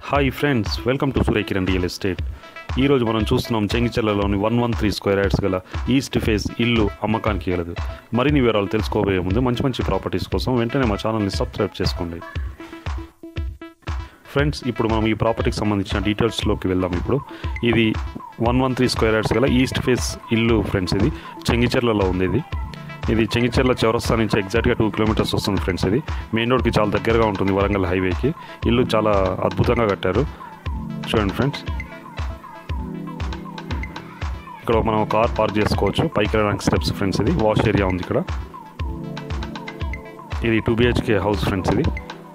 hi friends welcome to Surya Kiran real estate ఈరోజు మనం చూస్తున్నాం చెంగిచెర్లలోని one one three square yards గల ఈస్ట్ ఫేస్ ఇల్లు అమ్మకానికి గలదు మరిన్ని వివరాలు తెలుసుకోబోయే ముందు మంచి మంచి ప్రాపర్టీస్ కోసం వెంటనే మా ఛానల్ని సబ్స్క్రైబ్ చేసుకోండి ఫ్రెండ్స్ ఇప్పుడు మనం ఈ ప్రాపర్టీకి సంబంధించిన డీటెయిల్స్లోకి వెళ్దాం ఇప్పుడు ఇది one one three square yards గల ఈస్ట్ ఫేస్ ఇల్లు ఫ్రెండ్స్ ఇది చెంగిచెర్లలో ఉంది ఇది ఇది చెంగిచెర్ల చౌరస్తా నుంచి ఎగ్జాక్ట్గా టూ కిలోమీటర్స్ వస్తుంది ఫ్రెండ్స్ ఇది మెయిన్ రోడ్కి చాలా దగ్గరగా ఉంటుంది వరంగల్ హైవేకి ఇల్లు చాలా అద్భుతంగా కట్టారు చూడండి ఫ్రెండ్స్ ఇక్కడ మనం కార్ పార్క్ చేసుకోవచ్చు పైకి వెళ్ళడానికి స్టెప్స్ ఫ్రెండ్స్ ఇది వాష్ ఏరియా ఉంది ఇక్కడ ఇది టూ బిహెచ్కే హౌస్ ఫ్రెండ్స్ ఇది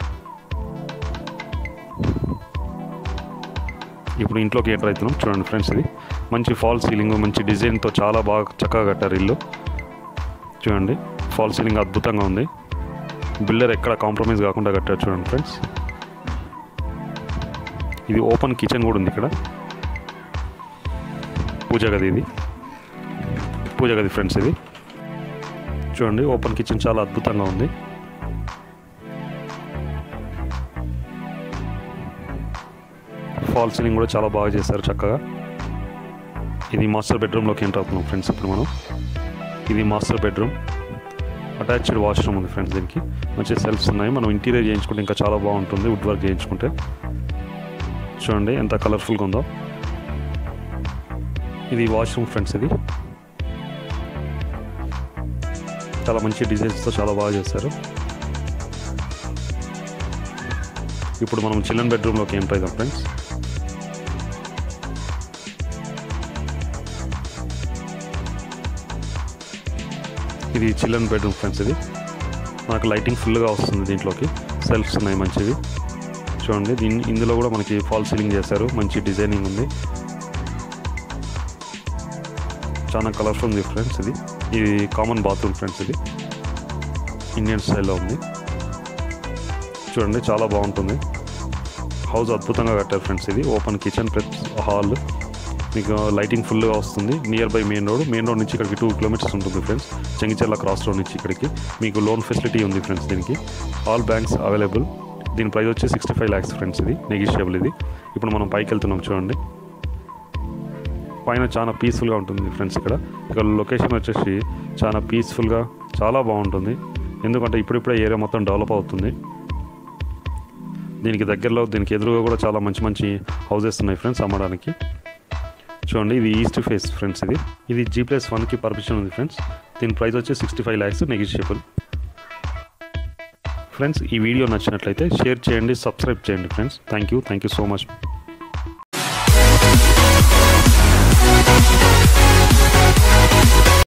ఇప్పుడు ఇంట్లోకి ఎంటర్ అవుతున్నాం చూడండి ఫ్రెండ్స్ ఇది మంచి ఫాల్ సీలింగ్ మంచి డిజైన్తో చాలా బాగా చక్కగా కట్టారు ఇల్లు చూడండి ఫాల్ సీలింగ్ అద్భుతంగా ఉంది బిల్డర్ ఎక్కడ కాంప్రమైజ్ కాకుండా కట్టారు చూడండి ఫ్రెండ్స్ ఇది ఓపెన్ కిచెన్ కూడా ఉంది ఇక్కడ పూజ గది ఇది పూజ గది ఫ్రెండ్స్ ఇది చూడండి ఓపెన్ కిచెన్ చాలా అద్భుతంగా ఉంది ఫాల్ సీలింగ్ కూడా చాలా బాగా చేశారు చక్కగా ఇది మాస్టర్ బెడ్రూమ్లోకి ఎంటర్ అవుతున్నాం ఫ్రెండ్స్ ఇప్పుడు మనం ఇది మాస్టర్ బెడ్రూమ్ అటాచ్డ్ వాష్రూమ్ ఉంది ఫ్రెండ్స్ దీనికి మంచి సెల్ఫ్స్ ఉన్నాయి మనం ఇంటీరియర్ చేయించుకుంటే ఇంకా చాలా బాగుంటుంది వుడ్ వర్క్ చేయించుకుంటే చూడండి ఎంత కలర్ఫుల్గా ఉందో ఇది వాష్రూమ్ ఫ్రెండ్స్ ఇది చాలా మంచి డిజైన్స్తో చాలా బాగా చేశారు ఇప్పుడు మనం చిల్డ్రన్ బెడ్రూమ్లోకి ఎంటర్ అవుతాం ఫ్రెండ్స్ ఇది చిల్డ్రన్ బెడ్రూమ్ ఫ్రెండ్స్ ఇది మనకు లైటింగ్ ఫుల్గా వస్తుంది దీంట్లోకి సెల్ఫ్స్ ఉన్నాయి మంచివి చూడండి దీని ఇందులో కూడా మనకి ఫాల్ సీలింగ్ చేశారు మంచి డిజైనింగ్ ఉంది చాలా కలర్ఫుల్ ఉంది ఫ్రెండ్స్ ఇది ఇది కామన్ బాత్రూమ్ ఫ్రెండ్స్ ఇది ఇండియన్ స్టైల్లో ఉంది చూడండి చాలా బాగుంటుంది హౌస్ అద్భుతంగా కట్టారు ఫ్రెండ్స్ ఇది ఓపెన్ కిచెన్ ప్లస్ హాల్ మీకు లైటింగ్ ఫుల్గా వస్తుంది nearby main road main road నుంచి ఇక్కడికి టూ కిలోమీటర్స్ ఉంటుంది ఫ్రెండ్స్ చెంగిచెర్ల క్రాస్ రోడ్ నుంచి ఇక్కడికి మీకు లోన్ ఫెసిలిటీ ఉంది ఫ్రెండ్స్ దీనికి ఆల్ బ్యాంక్స్ అవైలబుల్ దీని ప్రైస్ వచ్చి సిక్స్టీ ఫైవ్ ల్యాక్స్ ఫ్రెండ్స్ ఇది నెగిషియబుల్ ఇది ఇప్పుడు మనం పైకి వెళ్తున్నాం చూడండి పైన చాలా పీస్ఫుల్గా ఉంటుంది ఫ్రెండ్స్ ఇక్కడ ఇక్కడ లొకేషన్ వచ్చేసి చాలా పీస్ఫుల్గా చాలా బాగుంటుంది ఎందుకంటే ఇప్పుడిప్పుడే ఏరియా మొత్తం డెవలప్ అవుతుంది దీనికి దగ్గరలో దీనికి ఎదురుగా కూడా చాలా మంచి మంచి హౌసెస్ ఉన్నాయి ఫ్రెండ్స్ అమ్మడానికి చూడండి ఇది ఈస్ట్ ఫేస్ ఫ్రెండ్స్ ఇది ఇది జీ ప్లస్ వన్కి పర్మిషన్ ఉంది ఫ్రెండ్స్ దీని ప్రైస్ వచ్చి sixty five lakhs negotiable friends ఈ వీడియో నచ్చినట్లయితే షేర్ చేయండి సబ్స్క్రైబ్ చేయండి friends thank you thank you so much